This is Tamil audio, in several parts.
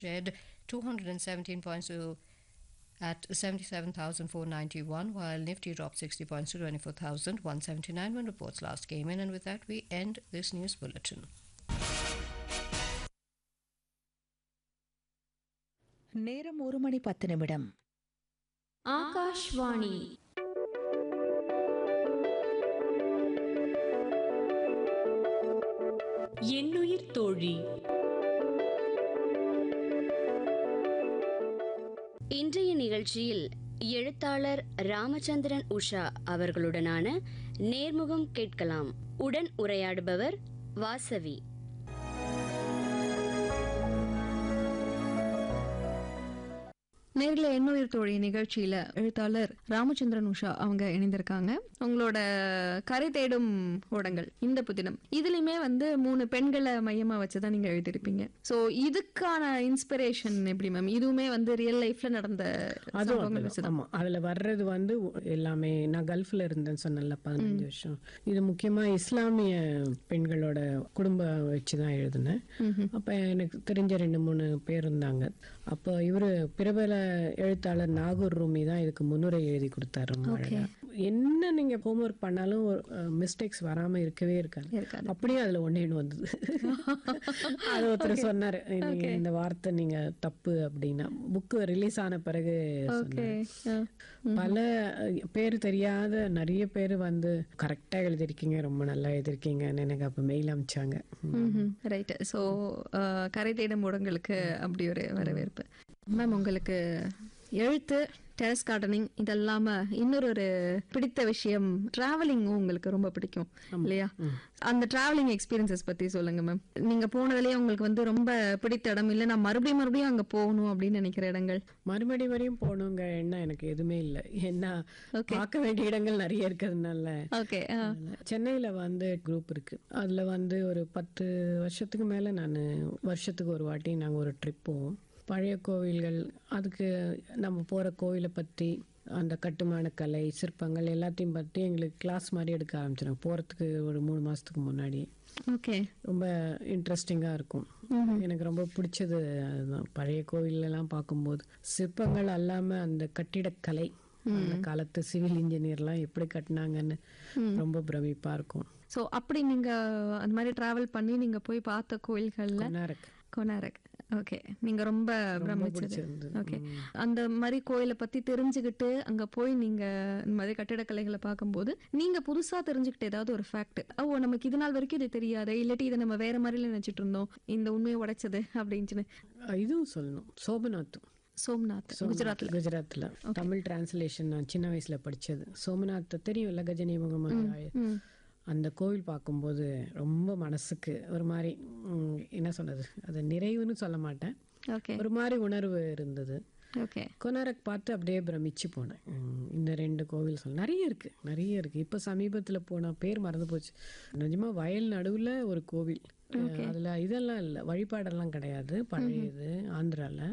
shared 217 points to at 77,491, while Nifty dropped 60 points to 24,179 when reports last came in. And with that, we end this news bulletin. நேரம் ஒரு மணி பத்து நிமிடம் ஆகாஷ்வாணி என்னுயிர் தோழி இன்றைய நிகழ்ச்சியில் எழுத்தாளர் ராமச்சந்திரன் உஷா அவர்களுடனான நேர்முகம் கேட்கலாம் உடன் உரையாடுபவர் வாசவி நேர்ல எண்ணுயிர் தோழி நிகழ்ச்சியில எழுத்தாளர் ராமச்சந்திரன் உஷா அவங்க இணைந்திருக்காங்க உங்களோட கரை தேடும் ஓடங்கள் இந்த புதினம் இதுலயுமே வந்து மூணு பெண்களை மையமா வச்சுதான் நீங்க எழுதியிருப்பீங்க சோ இதுக்கான இன்ஸ்பிரேஷன் எப்படி மேம் இதுவுமே வந்து ரியல் லைஃப்ல நடந்த அதுவும் சம்பவங்கள் அதுல- வச்சுதான் ஆமா அதுல வர்றது வந்து எல்லாமே நான் கல்ஃப்ல இருந்தேன்னு சொன்னேன்ல பதினஞ்சு வருஷம் இது முக்கியமா இஸ்லாமிய பெண்களோட குடும்பம் வச்சுதான் எழுதினேன் அப்ப எனக்கு தெரிஞ்ச ரெண்டு மூணு பேர் இருந்தாங்க அப்போ இவரு பிரபல எழுத்தாளர் நாகூர் ரூமி தான் இதுக்கு முன்னுரை எழுதி கொடுத்தாரு ரொம்ப அழகா. என்ன நீங்க ஹோம்ஒர்க் பண்ணாலும் மிஸ்டேக்ஸ் வராம இருக்கவே இருக்காது இருக்காது. அப்படியே அதுல ஒன்னேன்னு வந்தது அது ஒருத்தர் சொன்னாரு நீங்க இந்த வார்த்தை நீங்க தப்பு அப்படின்னா புக்கு ரிலீஸ் ஆன பிறகு ஓகே சொன்னாரு. பல அஹ், பேர் தெரியாத நிறைய பேர் வந்து கரெக்டா எழுதிருக்கீங்க ரொம்ப நல்லா எழுதிருக்கீங்கன்னு எனக்கு அப்ப மெயில் அமிச்சாங்க ரைட் ஸோ கரை தேடும் ஓடங்களுக்கு அப்படி ஒரு வரவேற்பு மேம் உங்களுக்கு எழுத்து டெரஸ் கார்டனிங் இதெல்லாம இன்னொரு ஒரு பிடித்த விஷயம் டிராவலிங்கும் உங்களுக்கு ரொம்ப பிடிக்கும் இல்லையா அந்த டிராவலிங் எக்ஸ்பீரியன்சஸ் பத்தி சொல்லுங்க மேம் நீங்க போனதுலயே உங்களுக்கு வந்து ரொம்ப பிடித்த இடம் இல்ல நான் மறுபடியும் மறுபடியும் அங்க போகணும் அப்படின்னு நினைக்கிற இடங்கள் மறுபடி வரையும் போகணுங்க எண்ணம் எனக்கு எதுவுமே இல்லை ஏன்னா பார்க்க வேண்டிய இடங்கள் நிறைய இருக்கிறதுனால ஓகே சென்னையில வந்து குரூப் இருக்கு அதுல வந்து ஒரு பத்து வருஷத்துக்கு மேல நான் வருஷத்துக்கு ஒரு வாட்டி நாங்க ஒரு ட்ரிப் போவோம் பழைய கோவில்கள் அதுக்கு நம்ம போற கோவிலை பத்தி அந்த கட்டுமான கலை சிற்பங்கள் எல்லாத்தையும் பத்தி எங்களுக்கு கிளாஸ் மாதிரி எடுக்க ஆரம்பிச்சிடும் போறதுக்கு ஒரு மூணு மாசத்துக்கு முன்னாடி ஓகே ரொம்ப இன்ட்ரெஸ்டிங்காக இருக்கும் எனக்கு ரொம்ப பிடிச்சது அதுதான் பழைய கோவில் எல்லாம் பார்க்கும்போது சிற்பங்கள் அல்லாம அந்த கட்டிடக்கலை அந்த காலத்து சிவில் இன்ஜினியர்லாம் எப்படி கட்டினாங்கன்னு ரொம்ப பிரமிப்பா இருக்கும் ஸோ அப்படி நீங்க அந்த மாதிரி டிராவல் பண்ணி நீங்க போய் பார்த்த கோயில்கள்ல கொனாரக் கொனாரக் ஓகே நீங்க ரொம்ப பிரமிச்சது பிடிச்சிருந்தது. ஓகே அந்த மாதிரி கோயிலை பத்தி தெரிஞ்சுக்கிட்டு அங்க போய் நீங்க இந்த மாதிரி கட்டிடக்கலைகளை பார்க்கும்போது நீங்க புதுசா தெரிஞ்சுக்கிட்ட ஏதாவது ஒரு ஃபேக்ட் ஓ நமக்கு இது நாள் வரைக்கும் இது தெரியாது இல்லாட்டி இதை நம்ம வேற மாதிரி நினைச்சிட்டு இருந்தோம் இந்த உண்மையை உடைச்சது அப்படின்னு அஹ் இதுவும் சொல்லணும் சோமநாத்தும் சோம்நாத் குஜராத்ல குஜராத்ல தமிழ் டிரான்ஸ்லேஷன் நான் சின்ன வயசுல படிச்சது சோமநாத் தெரியும்ல கஜினி முகமது ராய். அந்த கோவில் பார்க்கும்போது ரொம்ப மனசுக்கு ஒரு மாதிரி ம், என்ன சொல்றது அது நிறைவுன்னு சொல்ல மாட்டேன் ஓகே ஒரு மாதிரி உணர்வு இருந்தது ஓகே கொனாரக் பார்த்து அப்படியே பிரமிச்சு போனேன் ம், இந்த ரெண்டு கோவில் சொல்ல நிறைய இருக்கு நிறைய இருக்கு இப்போ சமீபத்தில் போன பேர் மறந்து போச்சு நிஜமா வயல் நடுவில் ஒரு கோவில் அதில் இதெல்லாம் இல்லை வழிபாடெல்லாம் கிடையாது பழையது ஆந்திரால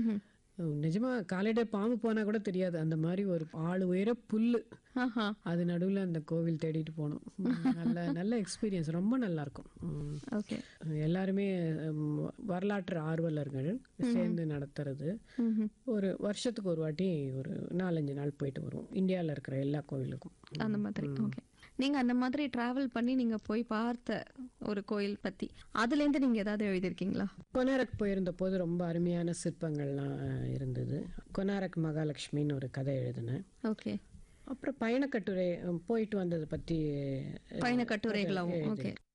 நிஜமா காலையிட பாம்பு போனா கூட தெரியாது அந்த மாதிரி ஒரு ஆளு உயர புல்லு ஆஹா அது நடுவில் அந்த கோவில் தேடிட்டு போனோம் ம், நல்ல நல்ல எக்ஸ்பீரியன்ஸ் ரொம்ப நல்லா இருக்கும் ம். ஓகே எல்லாருமே ம், வரலாற்று ஆர்வலர்கள் சேர்ந்து நடத்துறது ஒரு வருஷத்துக்கு ஒரு வாட்டி ஒரு நாலஞ்சு நாள் போயிட்டு வருவோம் இந்தியாவில் இருக்கிற எல்லா கோவிலுக்கும் அந்த மாதிரி ஓகே நீங்க அந்த மாதிரி டிராவல் பண்ணி நீங்க போய் பார்த்த ஒரு கோயில் பத்தி அதுல இருந்து நீங்க ஏதாவது எழுதியிருக்கீங்களா கொனாரக் போயிருந்த போது ரொம்ப அருமையான சிற்பங்கள்லாம் அஹ், இருந்தது கொனாரக் மகாலட்சுமின்னு ஒரு கதை எழுதினேன் ஓகே அப்புறம் பயணக்கட்டுரை அஹ், போயிட்டு வந்ததை பற்றி பயண கட்டுரைகளாவும் ஓகே